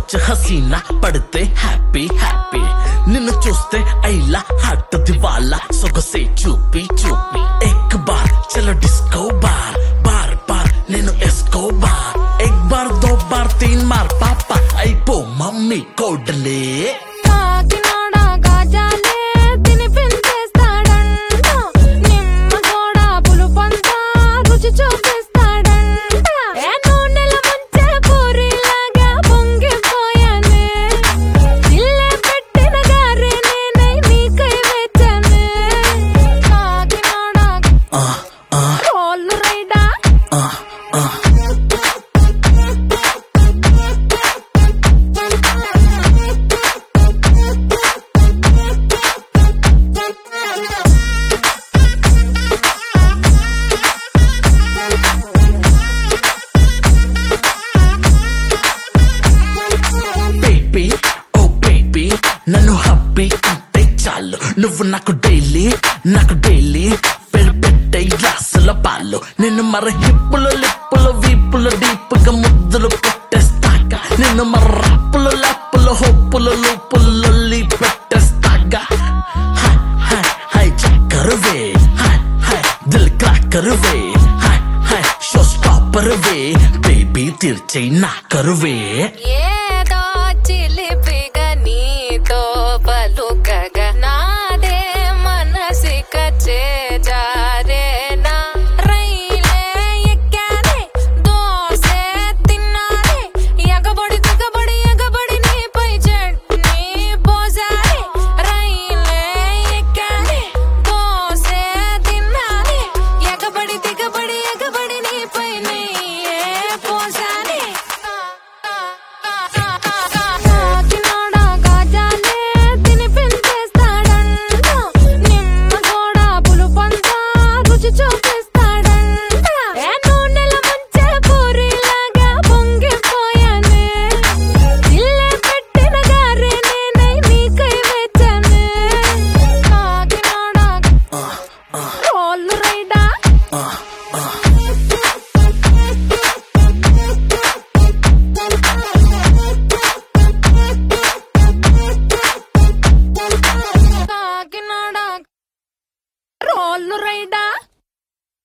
కొంచెం హసీనా పడితే happy happy నిన్ను చూస్తే ఐలా హార్ట్ దివాలా సొగసే చూపి చూపి ఎక్ బార్ చలో డిస్కో బార్ బార్ బార్ నేను ఎస్కో బార్ ఎక్ బార్ దో బార్ తీన్ మార్ పాప అయిపో మమ్మీ కోడలే కాకినాడ గాజాలే తినిపించేస్తాడంట నిమ్మ కూడా పులుపంతా రుచి చూపిస్తాడంట ఏ నూనెల ముంచే పూరిలాగా పొంగిపోయానే ఇల్లే పెట్టిన గారే నేనై నీకై వెచ్చనే కాకినాడ ఆ ఆ రోళ్ళు రైడా ఆ ఆ బేబీ ఓ బేబీ నన్ను హ్యాపీ అంటే చాలు నువ్వు నాకు డైలీ నాకు డైలీ పెరి పెట్టే గ్లాసుల పాలు నిన్ను మర హిప్పులు లిప్పులు వీపులు డీపుగా ముద్దులు పెట్టేస్తాక నిన్ను మర రాపులు లప్పులు హొప్పులు లూపులు లొల్లి పెట్టేస్తాక హాయ్ హాయ్ హాయ్ చక్కరువే హాయ్ హాయ్ దిల్ క్రాకరువే హాయ్ హాయ్ షో స్టాపరువే బేబీ తీర్చే నా కరువే ఏదో చిలిపిగా నీతో పలుకగా నాదే మనసిక చేజారేనా రైలే ఎక్కానే దోసే తిన్నానే ఎగబడి దిగబడి ఎగబడి నీపై చట్నీ పోసానే రైలే ఎక్కానే దోసే తిన్నానే ఎగబడి దిగబడి ఎగబడి నీపై నెయ్యే పోసానే కాకినాడ గాజాలే తినిపించేస్తాడంట నిమ్మ కూడా పులుపంతా రుచి చూపిస్తాడంట ఏ నూనెల ముంచే పూరిలాగా పొంగిపోయానే ఇల్లే పెట్టిన గారే నేనై నీకై వెచ్చనే కాకినాడ రోళ్ళు రైడా కాకినాడ రోళ్ళు రైడా